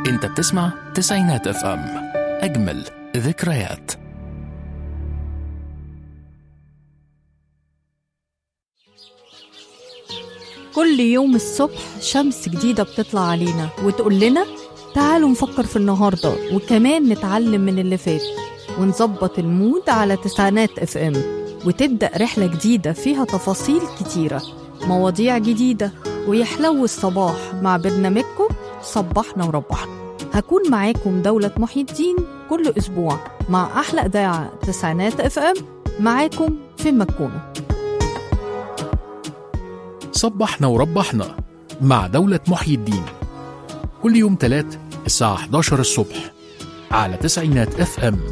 انت بتسمع تسعينات اف ام اجمل ذكريات كل يوم الصبح شمس جديدة بتطلع علينا وتقول لنا تعالوا نفكر في النهاردة وكمان نتعلم من اللي فات ونظبط المود على تسعينات اف ام وتبدأ رحلة جديدة فيها تفاصيل كتيرة مواضيع جديدة ويحلو الصباح مع برنامجكم صبحنا وربحنا هكون معاكم دولة محي الدين كل أسبوع مع أحلى إذاعة تسعينات اف ام معاكم في مكونة صبحنا وربحنا مع دولة محيي الدين كل يوم تلات الساعة 11 الصبح على تسعينات اف ام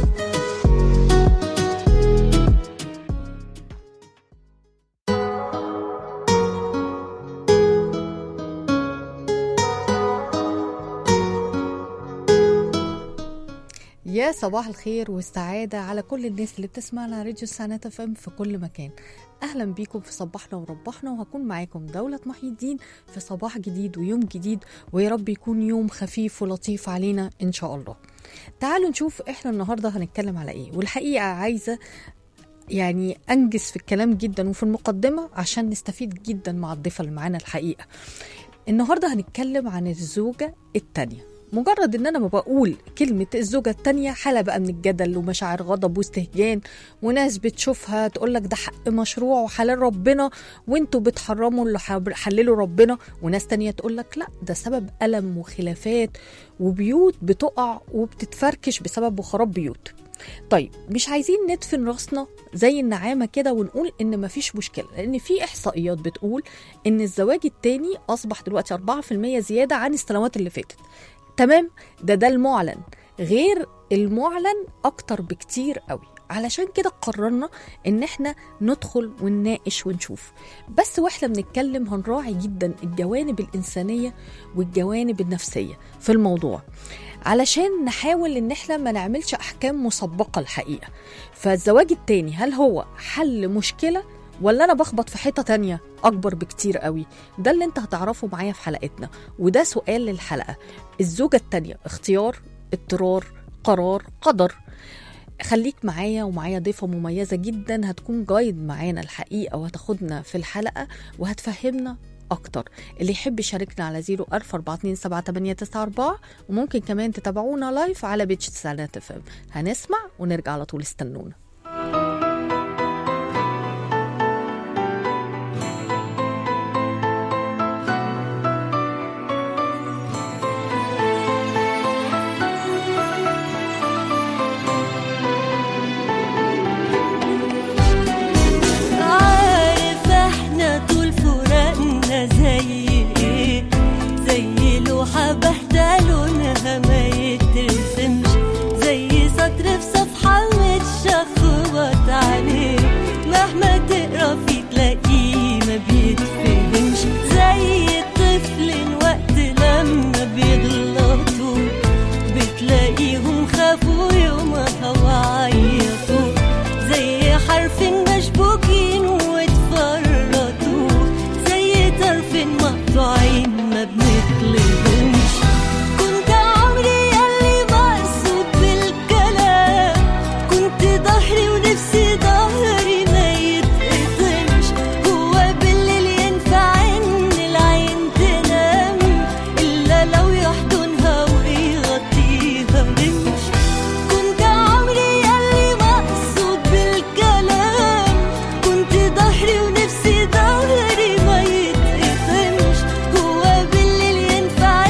يا صباح الخير والسعادة على كل الناس اللي بتسمعنا على راديو السعنات اف ام في كل مكان أهلا بيكم في صباحنا وربحنا وهكون معاكم دولة محي الدين في صباح جديد ويوم جديد ويا رب يكون يوم خفيف ولطيف علينا إن شاء الله تعالوا نشوف إحنا النهاردة هنتكلم على إيه والحقيقة عايزة يعني أنجز في الكلام جدا وفي المقدمة عشان نستفيد جدا مع الضيفة اللي معانا الحقيقة النهاردة هنتكلم عن الزوجة التانية مجرد ان انا ما بقول كلمة الزوجة التانية حالة بقى من الجدل ومشاعر غضب واستهجان وناس بتشوفها تقولك ده حق مشروع وحلال ربنا وانتوا بتحرموا اللي حب- حللوا ربنا وناس تانية تقولك لا ده سبب ألم وخلافات وبيوت بتقع وبتتفركش بسبب خراب بيوت طيب مش عايزين ندفن راسنا زي النعامة كده ونقول إن مفيش مشكلة لأن في إحصائيات بتقول إن الزواج التاني أصبح دلوقتي 4% زيادة عن السنوات اللي فاتت تمام ده ده المعلن غير المعلن اكتر بكتير قوي علشان كده قررنا ان احنا ندخل ونناقش ونشوف بس واحنا بنتكلم هنراعي جدا الجوانب الانسانيه والجوانب النفسيه في الموضوع علشان نحاول ان احنا ما نعملش احكام مسبقه الحقيقه فالزواج التاني هل هو حل مشكله ولا انا بخبط في حيطه تانية اكبر بكتير قوي ده اللي انت هتعرفه معايا في حلقتنا وده سؤال للحلقه الزوجه التانية اختيار اضطرار قرار قدر خليك معايا ومعايا ضيفة مميزة جدا هتكون جايد معانا الحقيقة وهتاخدنا في الحلقة وهتفهمنا أكتر اللي يحب يشاركنا على 0 وممكن كمان تتابعونا لايف على بيتش تسعينات اف ام هنسمع ونرجع على طول استنونا عارف احنا طول فراقنا زي ايه زي لوحة باهتة لونها ما يترسمش زي سطر في صفحة متشخبط عليه مهما تقرا فيه تلاقيه ما بيتفهمش زي الطفل وقت لما بيغلطوا بتلاقيهم خافوا يومها وعيطوا زي حرف مشبوكين واتفرطوا زي طرف مقطوعين ما بنطلبهمش كنت عمري ياللي مقصود بالكلام كنت ظهري ونفسي ظهري ما يتقطمش هو بالليل ينفع ان العين تنام الا لو يحضنها ويغطيها رمش كنت عمري ياللي مقصود بالكلام كنت ظهري ونفسي ظهري ما يتقطمش هو بالليل ينفع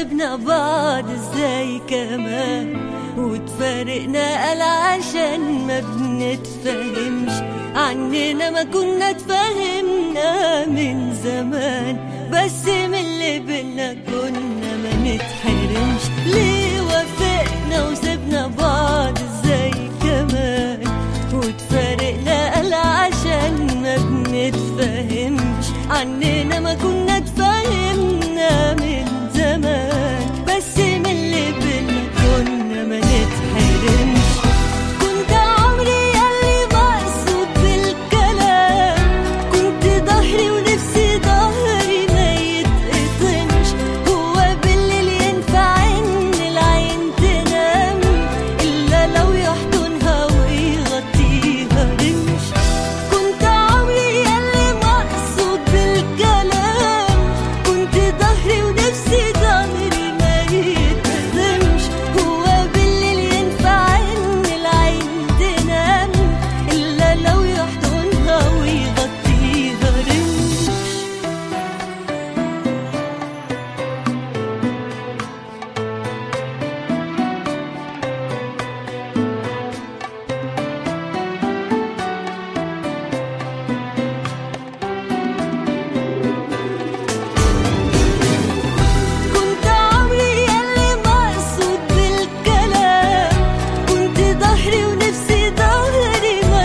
وسبنا بعض ازاي كمان وتفارقنا قال عشان ما بنتفهمش عننا ما كنا اتفهمنا من زمان بس من اللي بينا كنا ما نتحرمش ليه وافقنا وسبنا بعض ازاي كمان وتفارقنا قال عشان ما بنتفهمش عننا ما كنا اتفهمنا من زمان بس من اللي بينا كنا ما نتحرمش كنت عمري ياللي مقصود بالكلام كنت ظهري ونفسي ظهري ما يتقطمش هو بالليل ينفع ان العين تنام الا لو يحضنها ويغطيها رمش كنت عمري ياللي مقصود بالكلام كنت ظهري ونفسي ظهري ما يتقدمش هو بالليل ينفع ان العين تنام الا لو يحضنها ويغطيها رمش كنت عمري ياللي مقصود بالكلام كنت ظهري ونفسي ظهري ما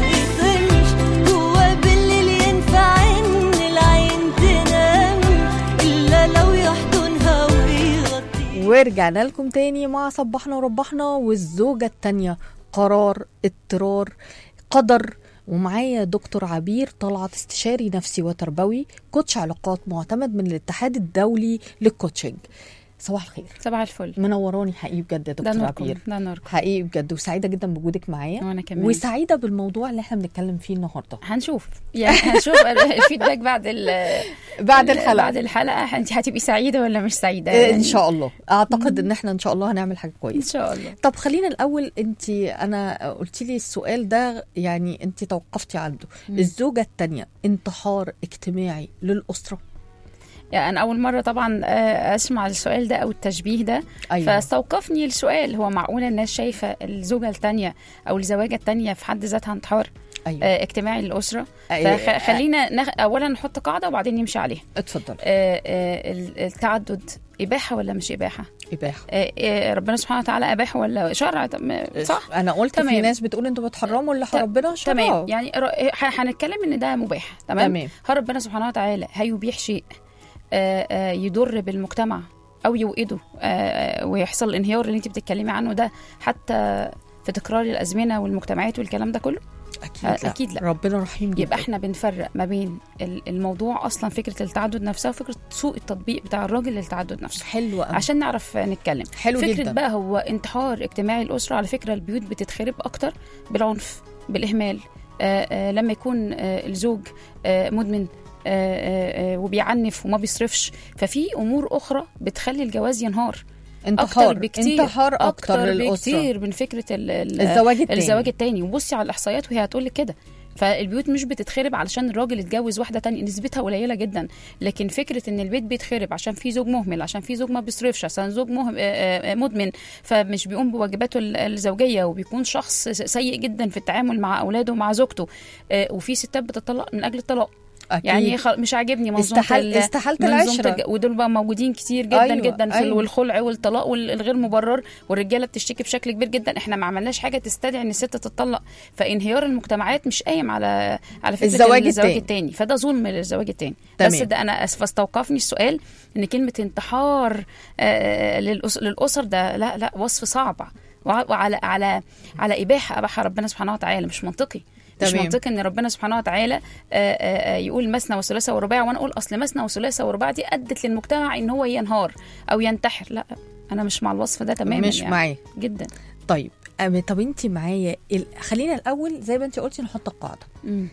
يتقطمش هو بالليل ينفع ان العين تنام الا لو يحضنها ويغطيها ورجعنا لكم تاني مع صبحنا وربحنا والزوجة التانية قرار اضطرار قدر ومعايا دكتور عبير طلعت استشاري نفسي وتربوي كوتش علاقات معتمد من الاتحاد الدولي للكوتشنج صباح الخير صباح الفل منوراني حقيقي بجد يا ده دكتور نوركم عبير ده نوركم حقيقي بجد وسعيدة جدا بوجودك معايا وانا كمان وسعيدة بالموضوع اللي احنا بنتكلم فيه النهارده هنشوف يعني هنشوف الفيدباك بعد ال بعد الحلقة بعد الحلقه انت هتبقي سعيده ولا مش سعيده إيه، ان يعني شاء الله اعتقد ان احنا ان شاء الله هنعمل حاجة ان كويسة شاء الله طب خلينا الاول انت انا قلت لي السؤال ده يعني انت توقفتي عنده مم. الزوجه الثانيه انتحار اجتماعي للاسره يعني انا اول مره طبعا آه، اسمع السؤال ده او التشبيه ده ايوه فاستوقفني السؤال هو معقوله الناس شايفه الزوجه الثانيه او الزواجه الثانيه في حد ذاتها انتحار ايوه آه، اجتماعي للاسره أيوة. فخلينا نخ... اولا نحط قاعده وبعدين نمشي عليها اتفضل آه، آه، ال- التعدد اباحه ولا مش اباحه اباحه آه، آه، ربنا سبحانه وتعالى اباح ولا شرع طب ما- صح انا قلت في تمام. ناس بتقول انتوا بتحرموا اللي ت- ربنا شرعه تمام يعني ر- ح- هنتكلم ان ده مباح تمام تمام هل ربنا سبحانه وتعالى هيبيح شيء آه، آه، يضر بالمجتمع او يوئده آه، آه، ويحصل الانهيار اللي انت بتتكلمي عنه ده حتى في تكرار الازمنه والمجتمعات والكلام ده كله اكيد آه، لا. أكيد لا. ربنا رحيم جدا يبقى احنا بنفرق ما بين ال- الموضوع اصلا فكره التعدد نفسها وفكره سوء التطبيق بتاع الراجل للتعدد نفسه حلو قوي عشان نعرف نتكلم حلو فكره جدا بقى هو انتحار اجتماعي الاسره على فكره البيوت بتتخرب اكتر بالعنف بالاهمال آه آه لما يكون آه الزوج آه مدمن آه آه آه وبيعنف وما بيصرفش ففي امور اخرى بتخلي الجواز ينهار انتحار اكتر بكتير انتحار اكتر للاسره بكتير من فكره ال- ال- الزواج التاني الزواج التاني وبصي على الاحصائيات وهي هتقول لك كده فالبيوت مش بتتخرب علشان الراجل اتجوز واحده تانية نسبتها قليله جدا لكن فكره ان البيت بيتخرب عشان في زوج مهمل عشان في زوج ما بيصرفش عشان زوج مهم آه، آه، مدمن فمش بيقوم بواجباته ال- الزوجيه وبيكون شخص سيء جدا في التعامل مع اولاده ومع زوجته آه، وفي ستات بتطلق من اجل الطلاق أكيد. يعني خل... مش عاجبني منظومه استحال ال- استحالة منظومة العشرة الج- ودول بقى موجودين كتير جدا أيوة، أيوة جدا في أيوة. أيوة. والخلع والطلاق والغير مبرر والرجاله بتشتكي بشكل كبير جدا احنا ما عملناش حاجه تستدعي ان الست تتطلق فانهيار المجتمعات مش قايم على على فكره الزواج الزواج التاني. التاني فده ظلم للزواج التاني تمام. بس ده انا اسف استوقفني السؤال ان كلمه انتحار آه، للأس- للاسر ده لا لا وصف صعب وع- وعلى على على اباحه اباحه ربنا سبحانه وتعالى مش منطقي مش تمام. منطقي ان ربنا سبحانه وتعالى آه، آه، آه، يقول مثنى وثلاثه ورباع وانا اقول اصل مثنى وثلاثه ورباع دي ادت للمجتمع ان هو ينهار او ينتحر لا انا مش مع الوصف ده تماما مش يعني. معايا جدا طيب أم- طب انت معايا ال... خلينا الاول زي ما انت قلتي نحط القاعده مم.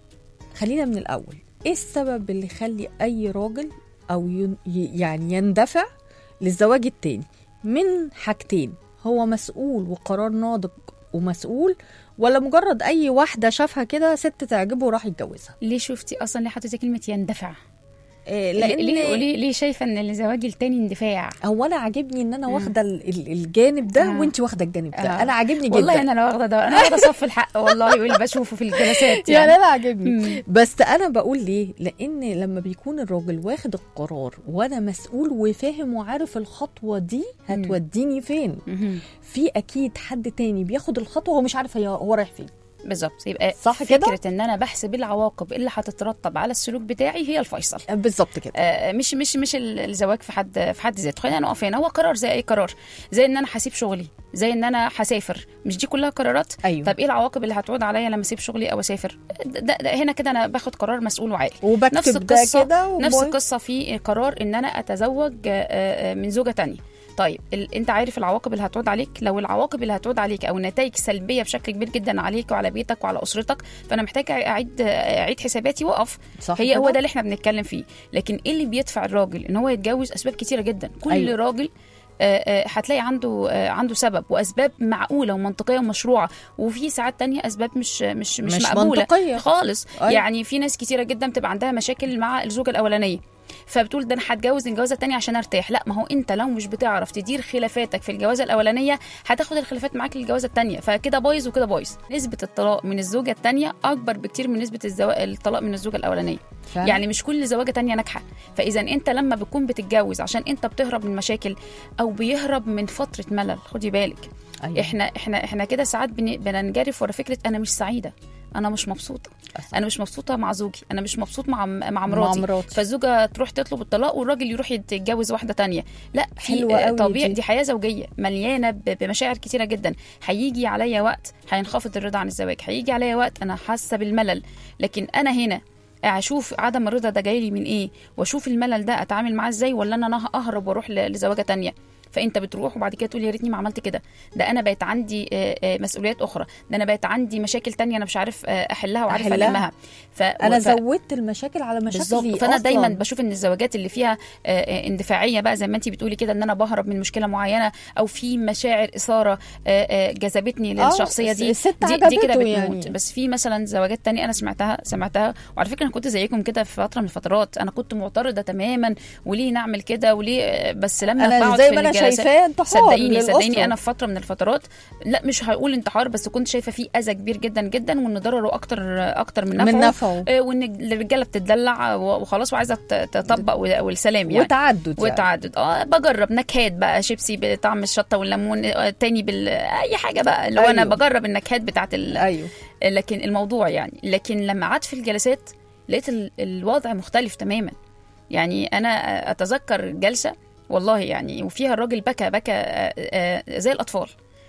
خلينا من الاول ايه السبب اللي يخلي اي راجل او ين... ي- يعني يندفع للزواج التاني من حاجتين هو مسؤول وقرار ناضج ومسؤول ولا مجرد اي واحده شافها كده ست تعجبه وراح يتجوزها ليه شفتي اصلا ليه حطيتي كلمه يندفع آه، ليه ليه لان ليه, ليه شايفه ان الزواج التاني اندفاع هو انا عاجبني ان انا واخده ال- ال- الجانب ده آه. وانت واخده الجانب ده آه. انا عاجبني جدا والله انا لو واخده ده انا واخده صف الحق والله واللي بشوفه في الجلسات يعني يعني انا عاجبني مم. بس انا بقول ليه لان لما بيكون الراجل واخد القرار وانا مسؤول وفاهم وعارف الخطوه دي هتوديني فين مهم. في اكيد حد تاني بياخد الخطوه وهو مش عارف هي هو رايح فين بالظبط يبقى صح كده؟ فكره ان انا بحسب العواقب اللي هتترتب على السلوك بتاعي هي الفيصل بالظبط كده آه، مش مش مش ال- الزواج في حد في حد ذاته خلينا نقف هنا هو قرار زي اي قرار زي ان انا هسيب شغلي زي ان انا هسافر مش دي كلها قرارات أيوة. طب ايه العواقب اللي هتعود عليا لما اسيب شغلي او اسافر ده, ده هنا كده انا باخد قرار مسؤول وعاقل وبكتب نفس ده القصه كده نفس وباي. القصه في قرار ان انا اتزوج آه، آه، من زوجه تانية طيب ال... انت عارف العواقب اللي هتعود عليك لو العواقب اللي هتعود عليك او النتائج سلبيه بشكل كبير جدا عليك وعلى بيتك وعلى اسرتك فانا محتاج اعيد اعيد حساباتي واقف صح هي كده؟ هو ده اللي احنا بنتكلم فيه لكن ايه اللي بيدفع الراجل ان هو يتجوز اسباب كتيره جدا كل أيوة. أيوة. راجل آه، آه، هتلاقي عنده آه، عنده سبب واسباب معقوله ومنطقيه ومشروعه وفي ساعات تانية اسباب مش مش مش, مش مقبوله منطقية. خالص أيوة. يعني في ناس كتيره جدا بتبقى عندها مشاكل مع الزوجه الاولانيه فبتقول ده انا هتجوز الجوازه الثانيه عشان ارتاح لا ما هو انت لو مش بتعرف تدير خلافاتك في الجوازه الاولانيه هتاخد الخلافات معاك للجوازه الثانيه فكده بايظ وكده بايظ نسبه الطلاق من الزوجه الثانيه اكبر بكتير من نسبه الزو... الطلاق من الزوجه الاولانيه فعلا. يعني مش كل زواجه تانية ناجحه فاذا انت لما بتكون بتتجوز عشان انت بتهرب من مشاكل او بيهرب من فتره ملل خدي بالك أيوة. احنا احنا احنا كده ساعات بن- بننجرف ورا فكره انا مش سعيده انا مش مبسوطه أصلاً. انا مش مبسوطه مع زوجي انا مش مبسوط مع مع مراتي مراتي. فالزوجه تروح تطلب الطلاق والراجل يروح يتجوز واحده تانية لا في حلوة آه، قوي طبيعي دي. دي حياه زوجيه مليانه ب- بمشاعر كتيره جدا هيجي عليا وقت هينخفض الرضا عن الزواج هيجي عليا وقت انا حاسه بالملل لكن انا هنا اشوف عدم الرضا ده جاي لي من ايه واشوف الملل ده اتعامل معاه ازاي ولا انا أنا اهرب واروح ل- لزواجه تانية فانت بتروح وبعد كده تقول يا ريتني ما عملت كده ده انا بقت عندي آه، آه، مسؤوليات اخرى ده انا بقت عندي مشاكل تانية انا مش عارف آه، احلها وعارف أحلها. المها ف... انا ف... زودت المشاكل على مشاكلي بالظبط فانا أصلاً. دايما بشوف ان الزواجات اللي فيها آه، آه، اندفاعيه بقى زي ما انت بتقولي كده ان انا بهرب من مشكله معينه او في مشاعر اثاره آه، آه، جذبتني آه، للشخصيه دي الست دي, دي عجبته كده بتموت يعني. بس في مثلا زواجات تانية انا سمعتها سمعتها وعلى فكره انا كنت زيكم كده في فتره من الفترات انا كنت معترضه تماما وليه نعمل كده وليه آه، بس لما انا بقعد زي في ما انا الجلسات- شايفاه انتحار صدقيني للأسرة. صدقيني انا في فتره من الفترات لا مش هقول انتحار بس كنت شايفه فيه اذى كبير جدا جدا وان ضرره اكتر اكتر من نفعه من نفعه آه، وان الرجاله بتدلع وخلاص وعايزه ت- تطبق والسلام يعني وتعدد يعني. وتعدد اه بجرب نكهات بقى شيبسي بطعم الشطه والليمون آه، تاني بال اي حاجه بقى اللي هو انا أيوه. بجرب النكهات بتاعت ال... ايوه لكن الموضوع يعني لكن لما قعدت في الجلسات لقيت ال... الوضع مختلف تماما يعني انا اتذكر جلسه والله يعني وفيها الراجل بكى بكى آه، آه، زي الاطفال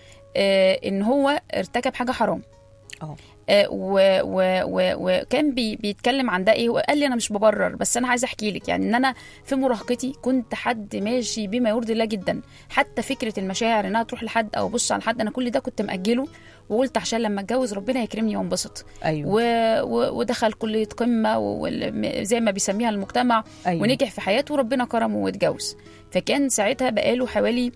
آه، ان هو ارتكب حاجه حرام اه آه، و- و- و- وكان بي بيتكلم عن ده ايه وقال لي انا مش ببرر بس انا عايزه احكي لك يعني ان انا في مراهقتي كنت حد ماشي بما يرضي الله جدا حتى فكره المشاعر انها تروح لحد او ابص على حد انا كل ده كنت ماجله وقلت عشان لما اتجوز ربنا يكرمني وانبسط ايوه و... و... ودخل كليه قمه وال- زي ما بيسميها المجتمع أيوة. ونجح في حياته وربنا كرمه واتجوز فكان ساعتها بقاله حوالي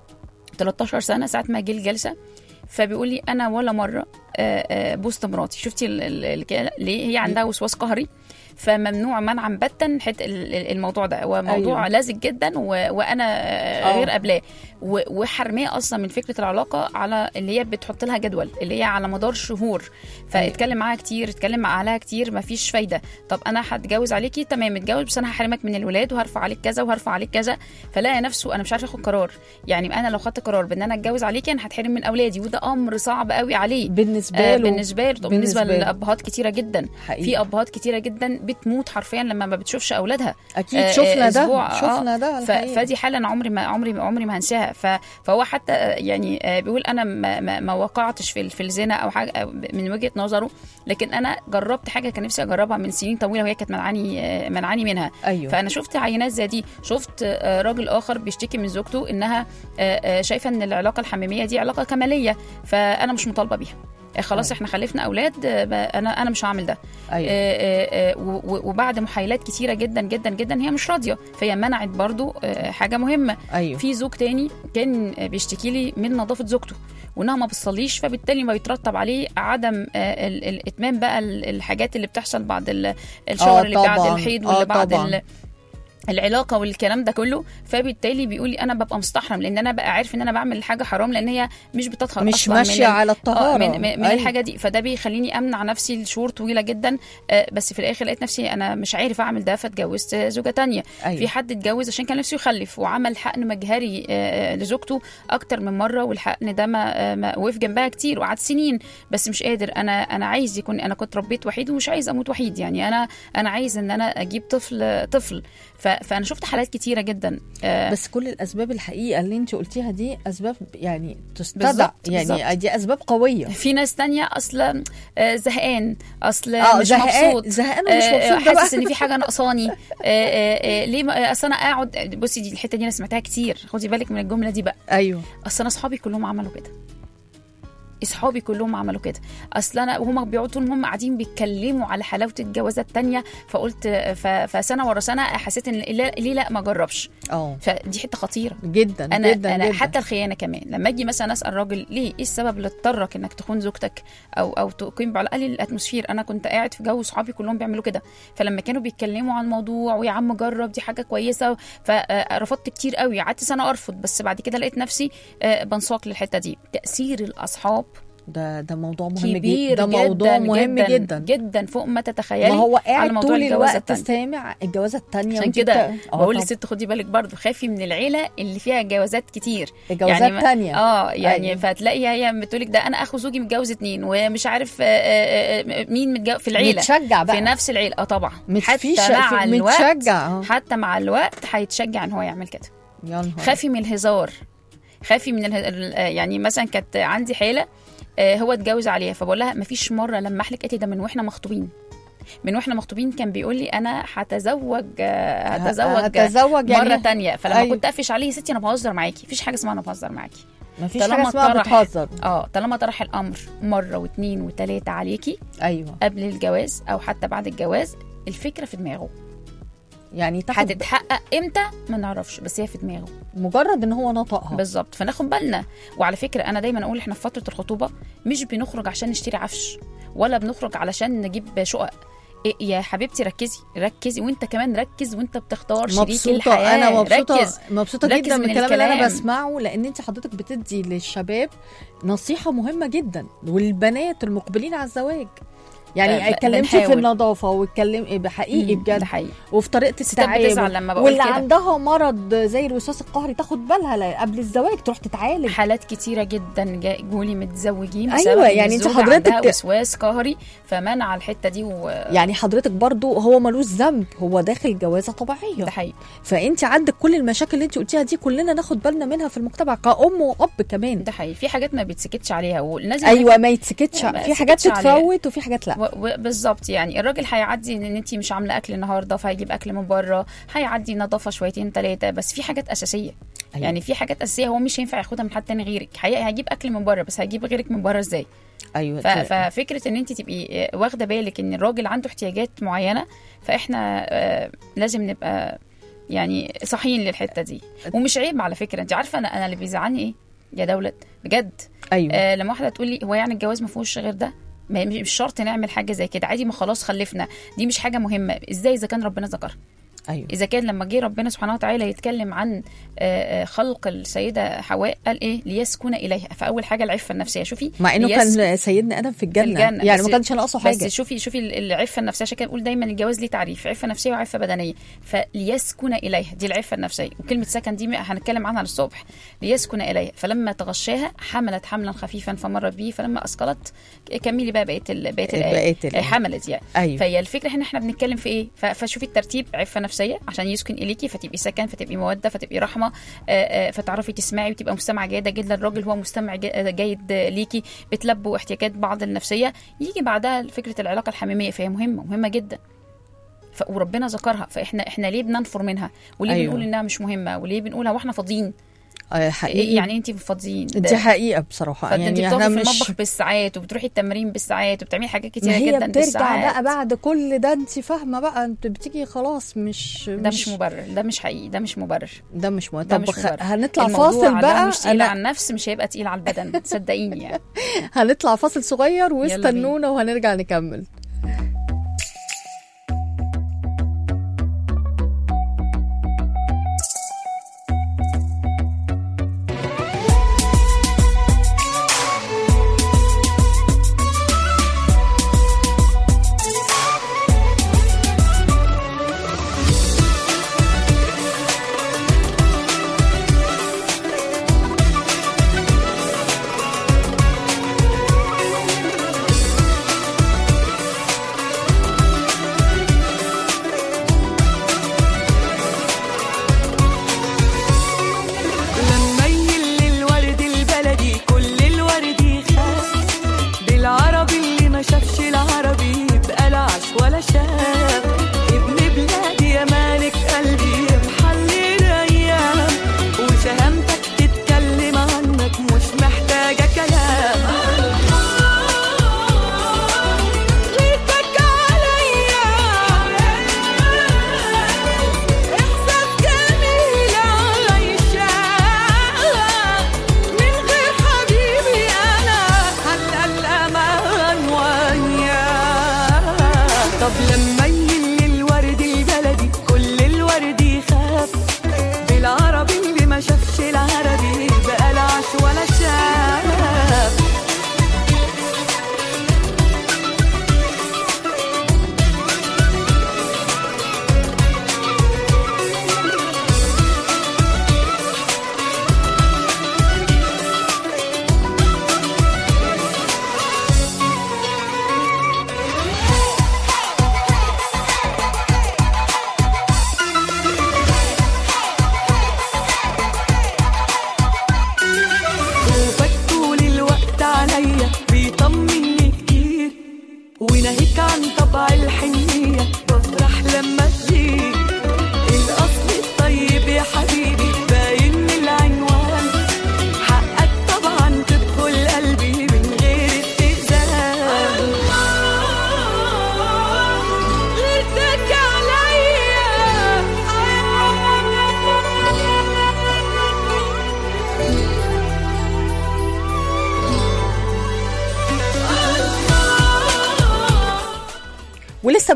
13 سنه ساعه ما جه الجلسه فبيقول لي انا ولا مره آه، آه، بوست مراتي شفتي ال- ال- ال- ليه هي عندها وسواس قهري فممنوع منعا باتا حت ال- ال- الموضوع ده هو موضوع أيوة. أيوه. لازق جدا و... وانا آه، آه. غير قابلاه و... وحرماه اصلا من فكره العلاقه على اللي هي بتحط لها جدول اللي هي على مدار شهور فاتكلم معاها كتير اتكلم مع اهلها كتير مفيش فايده طب انا هتجوز عليكي تمام اتجوز بس انا هحرمك من الولاد وهرفع عليك كذا وهرفع عليك كذا فلاقي نفسه انا مش عارفه اخد قرار يعني انا لو خدت قرار بان انا اتجوز عليكي انا هتحرم من اولادي وده امر صعب قوي عليه بالنسبه آه، له بالنسبه له طب بالنسبه بالنسبة له. لابهات كتيره جدا حقيقي. في ابهات كتيره جدا بتموت حرفيا لما ما بتشوفش اولادها اكيد آه، شفنا آه، ده أسبوع، آه. شفنا ده ف... الحقيقة. فدي حاله انا عمري ما عمري ما عمري ما هنساها ف... فهو حتى آه، يعني آه، بيقول انا ما, ما, ما وقعتش في ال- في الزنا او حاجه أو من وجهه نظره لكن انا جربت حاجه كان نفسي اجربها من سنين طويله وهي كانت منعاني آه، منعاني منها ايوه فانا شفت عينات زي دي شفت آه، راجل اخر بيشتكي من زوجته انها آه، آه، شايفه ان العلاقه الحميميه دي علاقه كماليه فانا مش مطالبه بيها آه، خلاص أيوة. احنا خلفنا اولاد آه، ب- انا انا مش هعمل ده ايوه آه، آه، آه، و- و- وبعد محايلات كتيره جدا جدا جدا هي مش راضيه فهي منعت برضو آه، حاجه مهمه ايوه في زوج تاني كان بيشتكي لي من نظافه زوجته وانها ما بتصليش فبالتالي ما بيترتب عليه عدم آه، ال- الاتمام بقى ال- الحاجات اللي بتحصل بعد ال- الشهر آه اللي بعد طبعاً. الحيض آه واللي بعد طبعاً. ال- العلاقه والكلام ده كله فبالتالي بيقول لي انا ببقى مستحرم لان انا بقى عارف ان انا بعمل حاجه حرام لان هي مش بتطهر مش أصلاً من ماشيه ال- على اه الطهاره من, من, من أيوة. الحاجه دي فده بيخليني امنع نفسي لشهور طويله جدا آه، بس في الاخر لقيت نفسي انا مش عارف اعمل ده فاتجوزت زوجه تانية أيوة. في حد اتجوز عشان كان نفسه يخلف وعمل حقن مجهري آه، لزوجته اكتر من مره والحقن ده ما, آه، ما وقف جنبها كتير وقعد سنين بس مش قادر انا انا عايز يكون انا كنت ربيت وحيد ومش عايز اموت وحيد يعني انا انا عايز ان انا اجيب طفل طفل ف- فانا شفت حالات كتيره جدا آه، بس كل الاسباب الحقيقه اللي انت قلتيها دي اسباب يعني تستدع بالظبط، يعني بالظبط. دي اسباب قويه في ناس تانية اصلا آه، زهقان اصل اه مش زهقان مبسوط زهقان ومش آه، مبسوط ده حاسس بقى ان في حاجه ناقصاني آه، آه، آه، ليه ما- اصل انا اقعد بصي دي الحته دي انا سمعتها كتير خدي بالك من الجمله دي بقى ايوه اصل انا اصحابي كلهم عملوا كده اصحابي كلهم عملوا كده اصل انا وهم بيقعدوا طول ما هم قاعدين بيتكلموا على حلاوه الجوازات التانية فقلت ف- فسنه ورا سنه حسيت ان لا- ليه لا ما اجربش اه فدي حته خطيره جدا انا جدا انا جدا. حتى الخيانه كمان لما اجي مثلا اسال راجل ليه ايه السبب اللي اضطرك انك تخون زوجتك او او تقيم على الاقل الاتموسفير انا كنت قاعد في جو صحابي كلهم بيعملوا كده فلما كانوا بيتكلموا عن الموضوع ويا عم جرب دي حاجه كويسه فرفضت كتير قوي قعدت سنه ارفض بس بعد كده لقيت نفسي آه، بنساق للحته دي تاثير الاصحاب ده ده موضوع مهم كبير جدا ده موضوع مهم جدا, جدا جدا فوق ما تتخيلي ما هو على قاعد موضوع طول الجوازة الوقت التانية. سامع الجوازه الثانيه عشان كده بقول للست خدي بالك برضو خافي من العيله اللي فيها جوازات كتير الجوازات يعني ما- الثانيه اه يعني أيوة. فتلاقي هي بتقولك ده انا اخو زوجي متجوز اتنين ومش عارف آه، آه، آه، مين متجوز في العيله متشجع بقى في نفس العيله اه طبعا مت- حتى في ش- مع في- الوقت متشجع اه حتى مع الوقت هيتشجع ان هو يعمل كده يا نهار خافي من الهزار خافي من اله... ال- آه، يعني مثلا كانت عندي حاله آه، هو اتجوز عليها فبقول لها مفيش مره لما احلك قالت لي ده من واحنا مخطوبين من واحنا مخطوبين كان بيقول لي انا هتزوج آه، هتزوج هتزوج يعني مره تانية فلما أيوة. كنت قافش عليه يا ستي انا بهزر معاكي مفيش حاجه اسمها انا بهزر معاكي مفيش طالما حاجه اسمها طرح- بتهزر اه طالما طرح الامر مره واثنين وثلاثه عليكي ايوه قبل الجواز او حتى بعد الجواز الفكره في دماغه يعني تاخد هتتحقق امتى ما نعرفش بس هي في دماغه مجرد ان هو نطقها بالظبط فناخد بالنا وعلى فكره انا دايما اقول احنا في فتره الخطوبه مش بنخرج عشان نشتري عفش ولا بنخرج علشان نجيب شقق إيه يا حبيبتي ركزي ركزي وانت كمان ركز وانت بتختار شريك مبسوطة الحياه أنا مبسوطة ركز مبسوطة ركز جدا من من الكلام اللي أنا الكلام. بسمعه لأن أنت حضرتك بتدي للشباب نصيحة مهمة جدا والبنات المقبلين على الزواج لا، يعني لا، اتكلمتي في بنحاول. النظافة واتكلم بحقيقي مم، بجد ده حقيقي وفي طريقة الستات بتزعل التعامل لما بقول واللي كده. عندها مرض زي الوسواس القهري تاخد بالها لا- قبل الزواج تروح تتعالج حالات كتيرة جدا جا- جولي متزوجين أيوة، بسبب إن يعني أنت الزوجة حضرتك- عندها وسواس قهري فمنع الحتة دي و... يعني حضرتك برضو هو ملوش ذنب هو داخل جوازة طبيعية ده حقيقي فأنت عندك كل المشاكل اللي أنت قلتيها دي كلنا ناخد بالنا منها في المجتمع كأم وأب كمان ده حقيقي في حاجات ما بيتسكتش عليها والناس ايوه ما يتسكتش ما في حاجات يتسكتش عليها. تتفوت وفي حاجات لا و- و- بالظبط يعني الراجل هيعدي ان انت مش عامله اكل النهارده فهيجيب اكل من بره هيعدي نظافه شويتين ثلاثه بس في حاجات اساسيه أيوة. يعني في حاجات اساسيه هو مش هينفع ياخدها من حد تاني غيرك هي- هيجيب اكل من بره بس هيجيب غيرك من بره ازاي ايوه ف- ففكره ان انت تبقي واخده بالك ان الراجل عنده احتياجات معينه فاحنا آه، لازم نبقى يعني صاحيين للحته دي ومش عيب على فكره انت عارفه انا انا اللي بيزعلني ايه يا دولت بجد ايوه آه لما واحده تقول لي هو يعني الجواز ما فيهوش غير ده ما مش شرط نعمل حاجه زي كده عادي ما خلاص خلفنا دي مش حاجه مهمه ازاي اذا كان ربنا ذكرها ايوه اذا كان لما جه ربنا سبحانه وتعالى يتكلم عن آه، آه، خلق السيده حواء قال ايه ليسكن اليها فاول حاجه العفه النفسيه شوفي مع انه ليسكن- كان سيدنا ادم في الجنه, الجنة، يعني بس- ما كانش ناقصه بس حاجه شوفي شوفي ال- العفه النفسيه عشان كده بقول دايما الجواز ليه تعريف عفه نفسيه وعفه بدنيه فليسكن اليها دي العفه النفسيه وكلمه سكن دي هنتكلم عنها للصبح ليسكن اليها فلما تغشاها حملت حملا خفيفا فمرت به فلما اثقلت كملي بقى بقيه ال- بقيه الايه بقيه الآية. حملت يعني ايوه فهي الفكره احنا احنا بنتكلم في ايه ف- فشوفي الترتيب عفه نفسيه عشان يسكن اليكي فتبقي سكن فتبقي موده فتبقي رحمه آه، آه، فتعرفي تسمعي وتبقى مستمعه جيده جدا الراجل هو مستمع جي- جيد ليكي بتلبوا احتياجات بعض النفسيه يجي بعدها فكره العلاقه الحميميه فهي مهمه مهمه جدا ف... وربنا ذكرها فاحنا احنا ليه بننفر منها وليه أيوة. أيوة. بنقول انها مش مهمه وليه بنقولها واحنا فاضيين آه، حقيقي يعني انت فاضيين دي حقيقه بصراحه فانت يعني بتقفي احنا في مش المطبخ بالساعات وبتروحي التمرين بالساعات وبتعملي حاجات كتيره ما هي جدا بترجع بالساعات بقى بعد كل ده انت فاهمه بقى انت بتيجي خلاص مش ده مش مبرر ده مش حقيقي ده مش مبرر ده مش مهم ده طب مش خ- مبرر. هنطلع الموضوع فاصل ده بقى مش تقيل أنا على النفس مش هيبقى تقيل على البدن صدقيني يعني هنطلع فاصل صغير بينا. واستنونا وهنرجع نكمل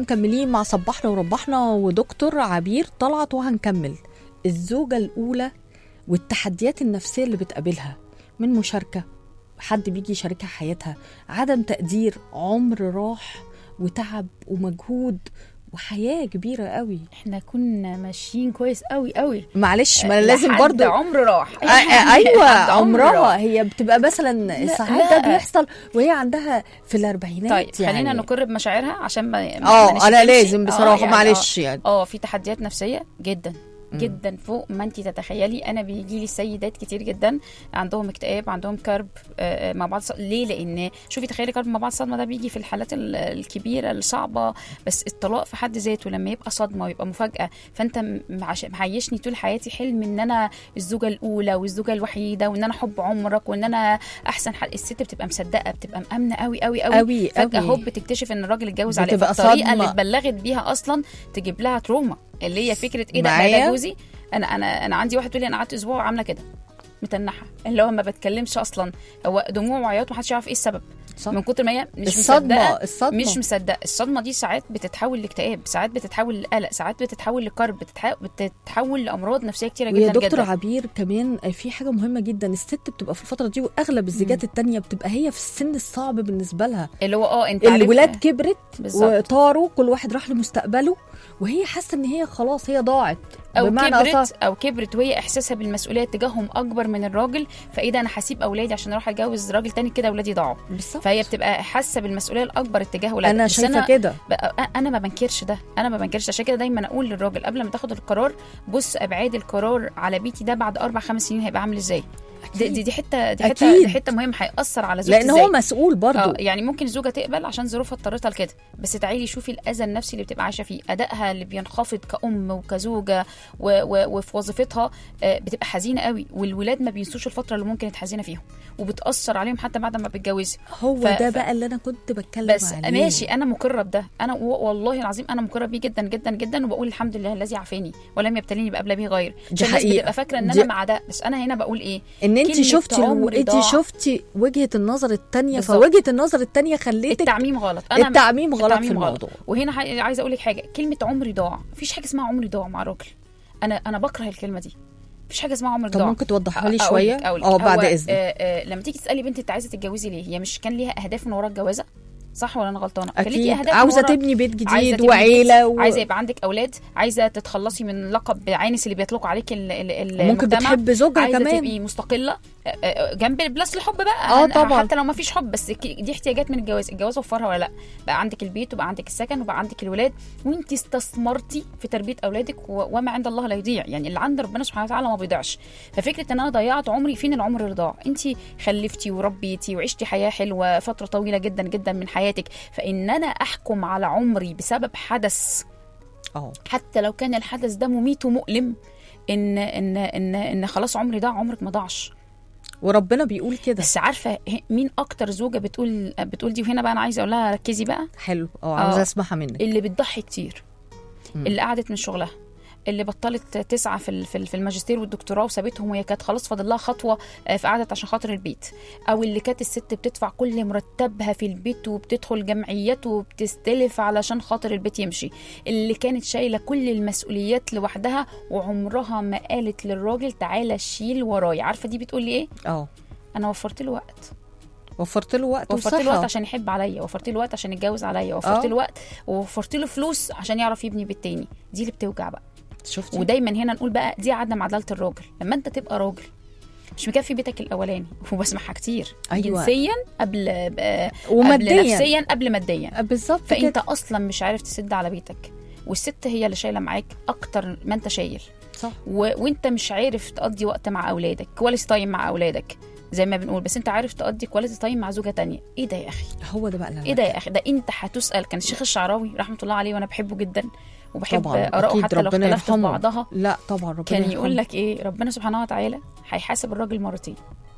مكملين مع صبحنا وربحنا ودكتور عبير طلعت وهنكمل الزوجة الأولى والتحديات النفسية اللي بتقابلها من مشاركة حد بيجي يشاركها حياتها عدم تقدير عمر راح وتعب ومجهود وحياة كبيرة قوي احنا كنا ماشيين كويس قوي قوي معلش ما لازم لحد برضو عمر راح آه، آه، ايوه لحد عمر راح. عمرها هي بتبقى مثلا لا، ساعات ده لا. بيحصل وهي عندها في الاربعينات طيب يعني. خلينا نقرب مشاعرها عشان ما ما اه انا نشتمش. لازم آه، بصراحه يعني معلش يعني اه في تحديات نفسيه جدا جدا فوق ما انت تتخيلي انا بيجي لي سيدات كتير جدا عندهم اكتئاب عندهم كرب آه، آه، مع بعض الص- ليه لان شوفي تخيلي كرب مع بعض الصدمه ده بيجي في الحالات ال- الكبيره الصعبه بس الطلاق في حد ذاته لما يبقى صدمه ويبقى مفاجاه فانت م- معش- معيشني طول حياتي حلم ان انا الزوجه الاولى والزوجه الوحيده وان انا حب عمرك وان انا احسن حد الست بتبقى مصدقه بتبقى مامنه قوي قوي قوي قوي فجاه قوي. هوب تكتشف ان الراجل اتجوز عليها بتبقى فالطريقه اللي صدمة. اتبلغت بيها اصلا تجيب لها تروما اللي هي فكره ايه ده ما معايا؟ ده جوزي انا انا انا عندي واحد تقول لي انا قعدت اسبوع عامله كده متنحه اللي هو ما بتكلمش اصلا هو دموع وعياط ومحدش يعرف ايه السبب صح. من كتر ما هي مش الصدمة مصدقه الصدمة مش مصدقه الصدمه دي ساعات بتتحول لاكتئاب ساعات بتتحول لقلق ساعات بتتحول لكرب بتتح- بتتحول لامراض نفسيه كتيره ويا جدا دكتور جدا عبير كمان في حاجة مهمة جدا الست بتبقى في الفترة دي وأغلب الزيجات التانية بتبقى هي في السن الصعب بالنسبة لها اللي هو اه انت عارف- الولاد كبرت بالظبط. وطاروا كل واحد راح لمستقبله وهي حاسة إن هي خلاص هي ضاعت او بمعنى كبرت أصح او كبرت وهي احساسها بالمسؤوليه تجاههم اكبر من الراجل فايه ده انا هسيب اولادي عشان اروح اتجوز راجل تاني كده اولادي ضاعوا بالظبط فهي بتبقى حاسه بالمسؤوليه الاكبر اتجاه ولادها أنا بس شايفة كده بقى انا ما بنكرش ده انا ما بنكرش عشان كده دايما اقول للراجل قبل ما تاخد القرار بص ابعاد القرار على بيتي ده بعد اربع خمس سنين هيبقى عامل ازاي دي, دي, دي حته دي حته أكيد. دي حته مهمه هياثر على زوجتي لأن إزاي. هو مسؤول برضو اه يعني ممكن الزوجه تقبل عشان ظروفها اضطرتها لكده بس تعالي شوفي الاذى النفسي اللي بتبقى عايشه فيه ادائها اللي بينخفض كأم وكزوجه و و وفي وظيفتها آه، بتبقى حزينه قوي والولاد ما بينسوش الفتره اللي ممكن تحزينه فيهم وبتاثر عليهم حتى بعد ما بتجوزي هو ف- ده ف- بقى اللي أنا كنت بتكلم بس عليه ماشي انا مقره بده انا و- والله العظيم انا مقره بيه جدا جدا جدا وبقول الحمد لله الذي عافاني ولم يبتليني بقبل به غير دي عشان الناس حقيقة. بتبقى فاكره ان دي- انا مع ده بس انا هنا بقول ايه ان انت كلمة شفتي عمر انت ضاع. شفتي وجهه النظر التانية بالظبط. فوجهه النظر التانية خليتك التعميم غلط انا التعميم غلط التعميم في الموضوع وهنا ح- عايزه اقول لك حاجه كلمه عمري ضاع مفيش حاجه اسمها عمري ضاع مع راجل انا انا بكره الكلمه دي مفيش حاجه اسمها عمري طب ضاع ممكن توضحها لي أقول شويه لك- أقول لك. اه بعد هو، اذنك آه آه لما تيجي تسالي بنت انت عايزه تتجوزي ليه هي مش كان ليها اهداف من ورا الجوازه صح ولا انا غلطانه كان ليكي اكيد أهداف من عاوزه ورا- تبني بيت عايزة جديد تبني وعيله بيت، و... عايزه يبقى عندك اولاد عايزه تتخلصي من لقب عانس اللي بيطلقوا عليك ال- ال- ال- ممكن المجتمع بتحب زوجها عايزه كمان تبقي مستقله آه، آه، جنب بلس الحب بقى آه أنا- طبعاً. حتى لو ما فيش حب بس ك- دي احتياجات من الجواز الجواز وفرها ولا لا بقى عندك البيت وبقى عندك السكن وبقى عندك الولاد وانت استثمرتي في تربيه اولادك و- وما عند الله لا يضيع يعني اللي عند ربنا سبحانه وتعالى ما بيضيعش ففكره ان انا ضيعت عمري فين العمر اللي ضاع انت خلفتي وربيتي وعشتي حياه حلوه فتره طويله جدا جدا من حياتك فان انا احكم على عمري بسبب حدث اه حتى لو كان الحدث ده مميت ومؤلم ان ان ان ان خلاص عمري ضاع عمرك ما ضاعش وربنا بيقول كده بس عارفه ه- مين اكتر زوجه بتقول بتقول دي وهنا بقى انا عايزه اقول لها ركزي بقى حلو اه عاوزه آه. اسمعها منك اللي بتضحي كتير مم. اللي قعدت من شغلها اللي بطلت تسعى في ال- في ال- في الماجستير والدكتوراه وسابتهم وهي كانت خلاص فاضل لها خطوه آه، فقعدت عشان خاطر البيت او اللي كانت الست بتدفع كل مرتبها في البيت وبتدخل جمعيات وبتستلف علشان خاطر البيت يمشي اللي كانت شايله كل المسؤوليات لوحدها وعمرها ما قالت للراجل تعالى شيل ورايا عارفه دي بتقول لي ايه اه انا وفرت له وقت وفرت له وقت وفرت له وقت وصحه عشان يحب عليا وفرت له وقت عشان يتجوز عليا وفرت آه. له وقت ووفرت له فلوس عشان يعرف يبني بيت تاني دي اللي بتوجع بقى شفتي ودايما هنا نقول بقى دي عدم عداله الراجل لما انت تبقى راجل مش مكفي بيتك الاولاني وبسمعها كتير أيوة. جنسيا قبل آه، قبل وماديا نفسيا قبل ماديا بالظبط فانت كده اصلا مش عارف تسد على بيتك والست هي اللي شايله معاك اكتر ما انت شايل صح و... وانت مش عارف تقضي وقت مع اولادك كواليتي تايم مع اولادك زي ما بنقول بس انت عارف تقضي كواليتي تايم مع زوجه تانية ايه ده يا اخي هو ده بقى اللي أنا ايه ده يا اخي ده انت هتسال كان الشيخ الشعراوي رحمه الله عليه وانا بحبه جدا وبحب طبعا اراءه اكيد حتى لو ربنا اختلفت في يرحمه بعضها لا طبعا ربنا كان يرحمه. يقول لك ايه ربنا سبحانه وتعالى هيحاسب الراجل مرتين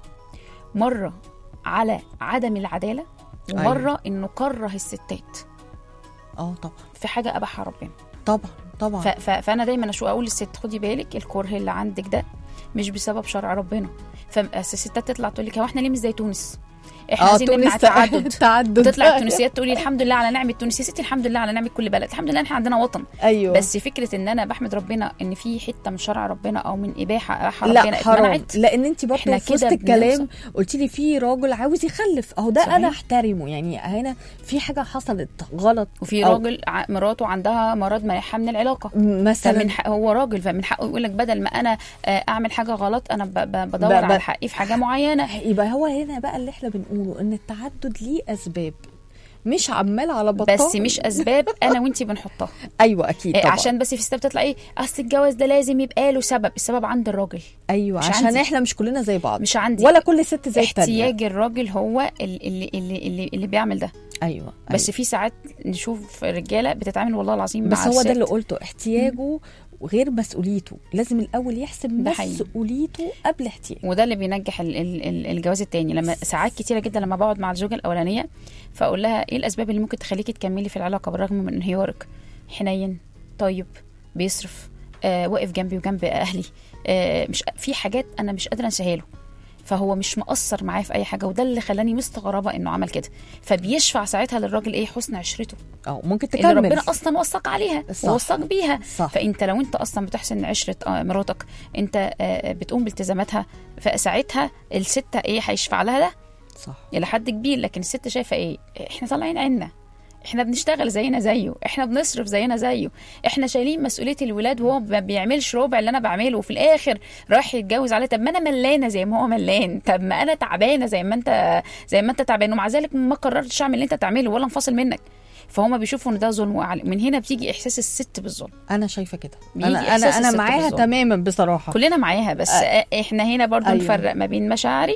مره على عدم العداله ومره أيوة. انه كره الستات اه طبعا في حاجه اباحها ربنا طبعا طبعا ف... ف... فانا دايما اشو اقول للست خدي بالك الكره اللي عندك ده مش بسبب شرع ربنا فالستات تطلع تقول لك هو احنا ليه مش زي تونس احنا عايزين نمنع التعدد التعدد تطلع التونسيات تقولي الحمد لله على نعمه تونس يا ستي الحمد لله على نعمه كل بلد الحمد لله احنا عندنا وطن ايوه بس فكره ان انا بحمد ربنا ان في حته من شرع ربنا او من اباحه اباحه لا ربنا حرام اتمنعت لان انت برضه إحنا في وسط كده الكلام قلت لي في راجل عاوز يخلف اهو ده صحيح. انا احترمه يعني هنا في حاجه حصلت غلط وفي أو راجل ع- مراته عندها مرض مناعه من العلاقه مثلا فمن حق هو راجل فمن حقه يقول لك بدل ما انا آه، اعمل حاجه غلط انا ب- ب- بدور ب- ب- على حقي في حاجه معينه يبقى هو هنا بقى اللي احنا بنقوله ان التعدد ليه اسباب مش عمال على بطال بس مش اسباب انا وانتي بنحطها ايوه اكيد آه، طبعا عشان بس في ستات بتطلع ايه اصل الجواز ده لازم يبقى له سبب السبب عند الراجل ايوه مش عشان عندي. احنا مش كلنا زي بعض مش عندي ولا كل ست زي التانية احتياج الراجل هو اللي اللي اللي, اللي, اللي بيعمل ده ايوه بس في ساعات نشوف رجاله بتتعامل والله العظيم بس مع هو ده الست. اللي قلته احتياجه وغير مسؤوليته لازم الاول يحسب ده حقيقي. مسؤوليته قبل احتياجه وده اللي بينجح ال- ال- ال- الجواز التاني لما ساعات كتيره جدا لما بقعد مع الزوجه الاولانيه فاقول لها ايه الاسباب اللي ممكن تخليكي تكملي في العلاقه بالرغم من انهيارك حنين طيب بيصرف آه واقف جنبي وجنب اهلي آه مش في حاجات انا مش قادره انساها له فهو مش مقصر معايا في اي حاجه وده اللي خلاني مستغربه انه عمل كده فبيشفع ساعتها للراجل ايه حسن عشرته اه ممكن اللي تكمل ربنا اصلا وثق عليها صح. ووثق بيها صح فانت لو انت اصلا بتحسن عشره آه، مراتك انت آه، بتقوم بالتزاماتها فساعتها الست ايه هيشفع لها ده صح الى حد كبير لكن الست شايفه ايه احنا طالعين عنا احنا بنشتغل زينا زيه احنا بنصرف زينا زيه احنا شايلين مسؤوليه الولاد وهو ما بيعملش ربع اللي انا بعمله وفي الاخر رايح يتجوز عليه طب ما انا ملانه زي ما هو ملان طب ما انا تعبانه زي ما انت زي ما انت تعبان ومع ذلك ما قررتش اعمل اللي انت تعمله ولا انفصل منك فهم بيشوفوا ان ده ظلم وعلي. من هنا بتيجي احساس الست بالظلم انا شايفه كده بيجي انا انا إحساس انا الست معاها بالظلم. تماما بصراحه كلنا معاها بس آه. احنا هنا برضو أيوة. أيوة. نفرق ما بين مشاعري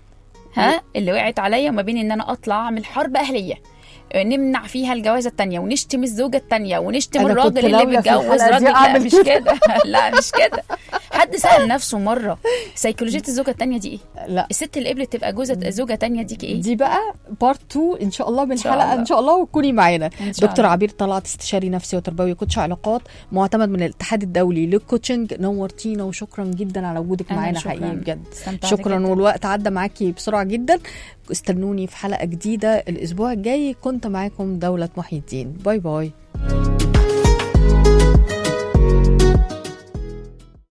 ها اللي وقعت عليا وما بين ان انا اطلع اعمل حرب اهليه آه، نمنع فيها الجوازه التانية ونشتم الزوجه التانية ونشتم أنا كنت الراجل اللي ناوية في بيتجوز الحلقة دي راجل لا أعمل مش كده. كده لا مش كده حد سال نفسه مره سيكولوجيه الزوجه التانية دي ايه لا الست اللي قبلت تبقى جوزة زوجه تانية دي ايه دي بقى بارت 2 ان شاء الله من شاء الحلقه الله. ان شاء الله وتكوني معانا إن شاء دكتور الله. عبير طلعت استشاري نفسي وتربوي كوتش علاقات معتمد من الاتحاد الدولي للكوتشنج نورتينا وشكرا جدا على وجودك أنا معانا شكراً. حقيقي بجد استمتعت شكرا جداً. والوقت عدى معاكي بسرعه جدا استنوني في حلقه جديده الاسبوع الجاي كنت معاكم دوله محي الدين باي باي